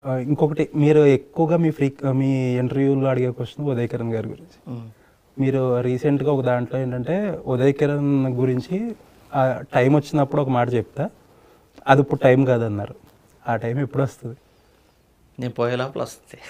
ఆ, ఇంకొకటి మీరు ఎక్కువగా మీ ఫ్రీ మీ ఇంటర్వ్యూలో అడిగే క్వశ్చన్ ఉదయ్ కిరణ్ గారి గురించి మీరు రీసెంట్గా ఒక దాంట్లో ఏంటంటే ఉదయ్ కిరణ్ గురించి ఆ టైం వచ్చినప్పుడు ఒక మాట చెప్తా అది ఇప్పుడు టైం కాదన్నారు ఆ టైం ఎప్పుడు వస్తుంది నేను పోయే లోపల వస్తుంది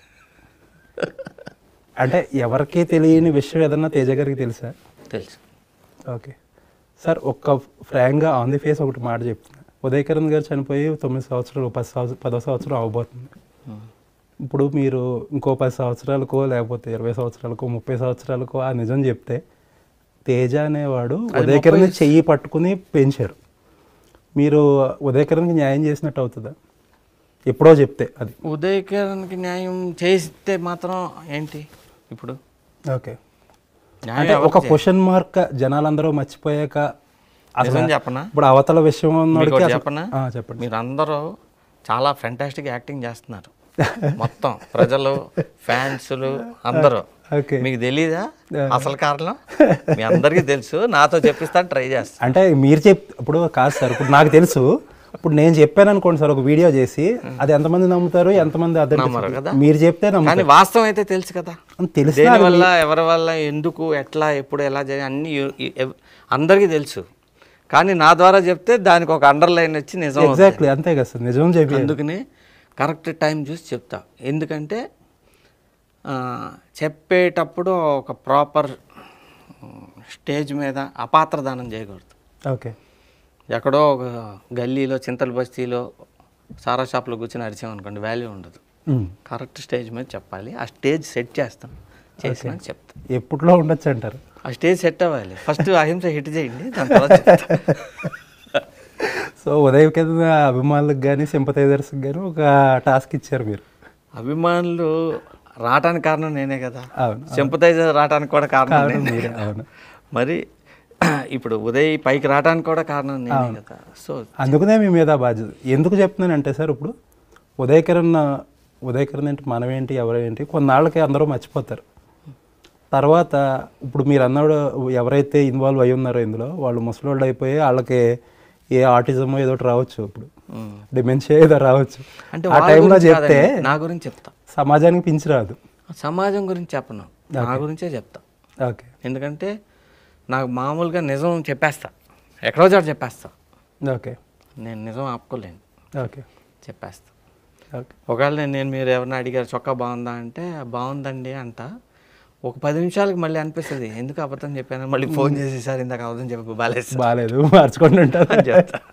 అంటే ఎవరికీ తెలియని విషయం ఏదన్నా తేజ గారికి తెలుసా తెలుసు ఓకే సార్ ఒక్క ఫ్రాంక్గా ఆన్ ది ఫేస్ ఒకటి మాట చెప్తున్నా ఉదయ్ కిరణ్ గారు చనిపోయి తొమ్మిది సంవత్సరాలు పది సంవత్సరం పదో సంవత్సరం అవబోతుంది ఇప్పుడు మీరు ఇంకో పది సంవత్సరాలకో లేకపోతే ఇరవై సంవత్సరాలకో ముప్పై సంవత్సరాలకో ఆ నిజం చెప్తే తేజ అనేవాడు ఉదయ్ కిరణ్ చెయ్యి పట్టుకుని పెంచారు మీరు ఉదయ్ కిరణ్కి న్యాయం చేసినట్టు అవుతుందా ఎప్పుడో చెప్తే అది ఉదయ్ కిరణ్కి న్యాయం చేస్తే మాత్రం ఏంటి ఇప్పుడు ఓకే న్యాయం అంటే ఒక ఎవరికి చేయాలి? క్వశ్చన్ మార్క్ జనాలందరూ మర్చిపోయాక అసలు నిజం చెప్పనా ఇప్పుడు అవతల విషయం మీకు ఉన్నోడికి ఒకటి అసలు- చెప్పనా ఆ, చెప్పండి మీరు అందరూ చాలా ఫెంటాస్టిక్ యాక్టింగ్ చేస్తున్నారు మొత్తం ప్రజలు ఫ్యాన్స్లు అందరూ ఓకే మీకు తెలీదా అసలు కారణం మీ అందరికీ తెలుసు నాతో చెప్పిస్తాను ట్రై చేస్తా అంటే మీరు చెప్ ఇప్పుడు కాదు సార్ ఇప్పుడు నాకు తెలుసు ఇప్పుడు నేను చెప్పాను అనుకోండి సార్ ఒక వీడియో చేసి అది ఎంతమంది నమ్ముతారు ఎంతమంది అదే నమ్మరు కదా? మీరు చెప్తే కానీ నమ్ముతారు వాస్తవం అయితే తెలుసు కదా అని తెలిసి దేని వల్ల ఎవరి వల్ల ఎందుకు ఎట్లా ఎప్పుడు ఎలా జరిగి అన్ని ఎ- ఎ- అందరికీ తెలుసు కానీ నా ద్వారా చెప్తే దానికి ఒక అండర్లైన్ వచ్చి నిజం అవుతుంది. ఎగ్జాక్ట్లీ అంతే కదా సార్ నిజం చెప్పి అందుకని కరెక్ట్ టైం చూసి చెప్తా ఎందుకంటే ఆ, చెప్పేటప్పుడు ఒక ప్రాపర్ స్టేజ్ మీద అపాత్రదానం చేయకూడదు ఓకే ఎక్కడో ఒక గల్లీలో చింతల బస్తీలో సారా షాప్లో కూర్చొని అరిచామనుకోండి వాల్యూ ఉండదు ఉమ్. కరెక్ట్ స్టేజ్ మీద చెప్పాలి ఆ స్టేజ్ సెట్ చేస్తాం చేసినాక చెప్తా ఎప్పట్లో ఉండొచ్చు అంటారు ఆ స్టేజ్ సెట్ అవ్వాలి ఫస్ట్ అహింస హిట్ చేయండి దాని తర్వాత చెప్తా. సో ఉదయం కింద అభిమానులకు కానీ సింపతైజర్స్కి కానీ ఒక టాస్క్ ఇచ్చారు మీరు అభిమానులు రావటానికి కారణం నేనే కదా అవును సింపతైజర్ రావడానికి కూడా కారణం నేనే మీరే అవును మరి ఇప్పుడు ఉదయ్ పైకి రావడానికి కూడా కారణం నేనే కదా సో అందుకనే మీ మీద బాధ్యత ఎందుకు చెప్తున్నానంటే సార్ ఇప్పుడు ఉదయ్ కిరణ్ ఉదయ్ కిరణ్ ఏంటి మనమేంటి ఎవరేంటి కొన్నాళ్ళకి అందరూ మర్చిపోతారు తర్వాత ఇప్పుడు మీరు అన్నాడు ఎవరైతే ఇన్వాల్వ్ అయి ఉన్నారో ఇందులో వాళ్ళు ముసలోళ్ళు అయిపోయి వాళ్ళకి ఏ ఆటిజమో ఏదో ఒకటి రావచ్చు ఇప్పుడు ఉమ్. డిమెన్షియా ఏదో రావచ్చు అంటే ఆ వాళ్ళ టైంలో గురించి చెప్తే కాదండి, నా గురించి చెప్తా సమాజానికి పించి రాదు సమాజం గురించి చెప్పను నా గురించే చెప్తా ఓకే ఎందుకంటే నాకు మామూలుగా నిజం చెప్పేస్తా ఎక్కడో చోట చెప్పేస్తా ఓకే నేను నిజం ఆపుకోలేను ఓకే చెప్పేస్తా ఓకే ఒకవేళ నేను- నేను మీరు ఎవరైనా అడిగారు చొక్కా బాగుందా అంటే బాగుందండి అంట ఒక పది నిమిషాలకి మళ్ళీ అనిపిస్తుంది ఎందుకు అబద్ధం చెప్పాను మళ్ళీ ఫోన్ చేసి సార్ ఇందాక అబద్ధం చెప్పు బాలేదు బాగాలేదు మార్చుకోండి ఉంటారు అని చెప్తా